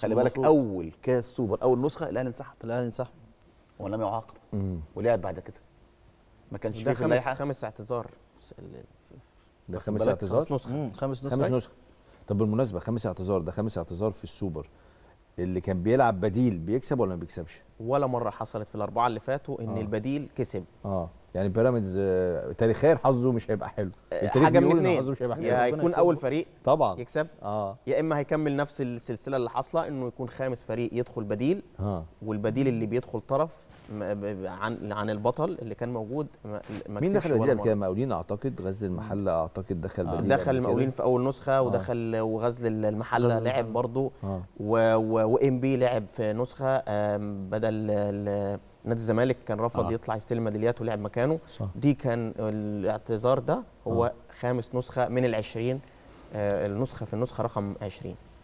خلي بالك المفروض. اول كاس سوبر اول نسخه الاهلي انسحب الاهلي انسحب ولم يعاقب مم. ولعب بعد كده ما كانش ده فيه في خمس اللائحه خمس اعتذار س- ال- ده واخد خمس بالك؟ اعتذار خمس نسخ مم، خمس نسخ خمس نسخ طب بالمناسبه خمس اعتذار ده خمس اعتذار في السوبر اللي كان بيلعب بديل بيكسب ولا ما بيكسبش؟ ولا مره حصلت في الاربعه اللي فاتوا ان آه. البديل كسب اه يعني بيراميدز آه، تاريخيا حظه مش هيبقى حلو التاريخ حاجه من بيقول إن اتنين حظه مش هيبقى حلو يا ربنا هيكون يكرمه. اول فريق طبعا يكسب اه يا اما هيكمل نفس السلسله اللي حاصله انه يكون خامس فريق يدخل بديل اه والبديل اللي بيدخل طرف م- ب- ب- عن عن البطل اللي كان موجود ما ما مين كسبش دخل ولا بديل قبل مرة. كده مقاولين اعتقد غزل المحله اعتقد دخل بديل دخل قبل كده. المقاولين في اول نسخه ودخل وغزل المحله غزل لعب المحلة. برضه اه وام بي لعب في نسخه آم، بدل ال- نادي الزمالك كان رفض آه. يطلع يستلم ميداليات ولعب مكانه صح دي كان الاعتذار ده هو خامس نسخه من ال 20 آه، النسخه في النسخه رقم 20